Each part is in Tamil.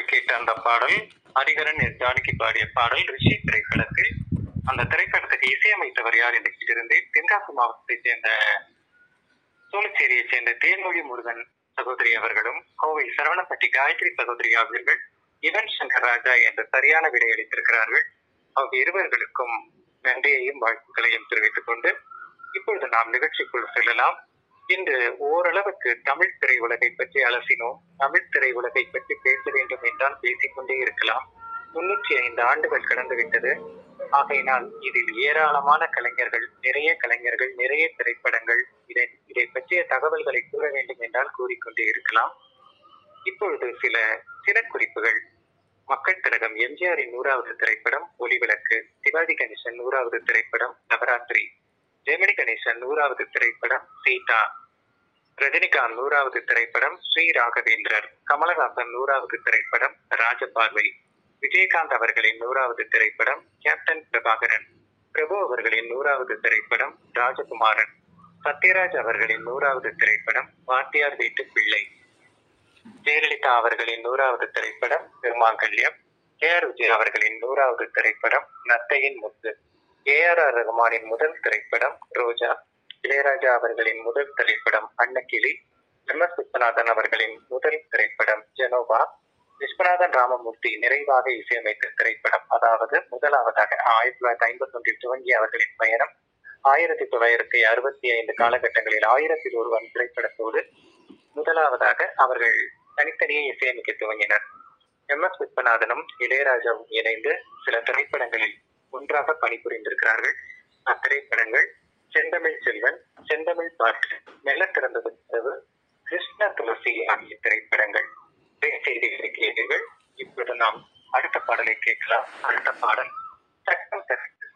கேட்ட அந்த பாடல் ஹரிகரன் எஸ் ஜானகி பாடிய பாடல் ரிஷி திரைப்படத்தில் அந்த திரைப்படத்துக்கு இசையமைத்தவர் யார் என்று கேட்டிருந்தேன் தென்காசி மாவட்டத்தைச் சேர்ந்த சோழச்சேரியைச் சேர்ந்த தேன்மொழி முருகன் சகோதரி அவர்களும் கோவை சரவணப்பட்டி காயத்ரி சகோதரி அவர்கள் யுவன் சங்கர் ராஜா என்ற சரியான விடை அளித்திருக்கிறார்கள் அவங்க இருவர்களுக்கும் நன்றியையும் வாழ்த்துக்களையும் தெரிவித்துக் கொண்டு இப்பொழுது நாம் நிகழ்ச்சிக்குள் செல்லலாம் இன்று ஓரளவுக்கு தமிழ் திரையுலகை பற்றி அலசினோம் தமிழ் திரையுலகை பற்றி பேச வேண்டும் என்றால் பேசிக்கொண்டே இருக்கலாம் தொண்ணூற்றி ஐந்து ஆண்டுகள் கடந்து விட்டது ஆகையினால் இதில் ஏராளமான கலைஞர்கள் நிறைய கலைஞர்கள் நிறைய திரைப்படங்கள் இதை இதை பற்றிய தகவல்களை கூற வேண்டும் என்றால் கூறிக்கொண்டே இருக்கலாம் இப்பொழுது சில சில குறிப்புகள் மக்கள் திலகம் எம்ஜிஆரின் நூறாவது திரைப்படம் ஒளிவிளக்கு சிவாஜி கணேசன் நூறாவது திரைப்படம் நவராத்திரி ஜெமினி கணேசன் நூறாவது திரைப்படம் சீதா ரஜினிகாந்த் நூறாவது திரைப்படம் ஸ்ரீ ராகவேந்திரர் கமலஹாசன் நூறாவது திரைப்படம் ராஜபார்வை விஜயகாந்த் அவர்களின் நூறாவது திரைப்படம் கேப்டன் பிரபாகரன் பிரபு அவர்களின் நூறாவது திரைப்படம் ராஜகுமாரன் சத்யராஜ் அவர்களின் நூறாவது திரைப்படம் வாத்தியார் வீட்டு பிள்ளை ஜெயலலிதா அவர்களின் நூறாவது திரைப்படம் பெருமாங்கல்யம் கே ஆர் விஜய் அவர்களின் நூறாவது திரைப்படம் நத்தையின் முத்து ஏ ஆர் ஆர் ரகுமானின் முதல் திரைப்படம் ரோஜா இளையராஜா அவர்களின் முதல் திரைப்படம் அன்னக்கிளி எம் எஸ் விஸ்வநாதன் அவர்களின் முதல் திரைப்படம் ஜெனோவா விஸ்வநாதன் ராமமூர்த்தி நிறைவாக இசையமைத்த திரைப்படம் அதாவது முதலாவதாக ஆயிரத்தி தொள்ளாயிரத்தி ஐம்பத்தி ஒன்றில் துவங்கிய அவர்களின் பயணம் ஆயிரத்தி தொள்ளாயிரத்தி அறுபத்தி ஐந்து காலகட்டங்களில் ஆயிரத்தில் ஒருவன் திரைப்படத்தோடு முதலாவதாக அவர்கள் தனித்தனியே இசையமைக்க துவங்கினர் எம் எஸ் விஸ்வநாதனும் இளையராஜாவும் இணைந்து சில திரைப்படங்களில் ஒன்றாக பணிபுரிந்திருக்கிறார்கள் அத்திரைப்படங்கள் செந்தமிழ் செல்வன் செந்தமிழ் பாட்டு மெல்ல திறந்தது கதவு கிருஷ்ண துளசி ஆகிய திரைப்படங்கள் செய்திகளை கேட்டீர்கள் இப்பொழுது நாம் அடுத்த பாடலை கேட்கலாம் அடுத்த பாடல் சட்டம்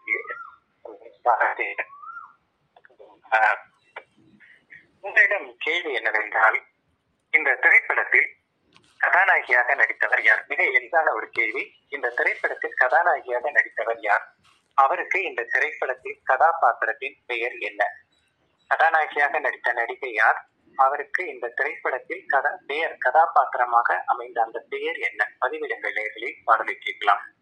ஆஹ், உங்களிடம் கேள்வி என்னவென்றால் இந்த திரைப்படத்தில் கதாநாயகியாக நடித்தவர் யார் மிக எளிதான ஒரு கேள்வி இந்த திரைப்படத்தில் கதாநாயகியாக நடித்தவர் யார் அவருக்கு இந்த திரைப்படத்தின் கதாபாத்திரத்தின் பெயர் என்ன கதாநாயகியாக நடித்த நடிகை யார் அவருக்கு இந்த திரைப்படத்தில் கதா பெயர் கதாபாத்திரமாக அமைந்த அந்த பெயர் என்ன பதிவிடுங்கள் நேர்களில் பாடலை கேட்கலாம்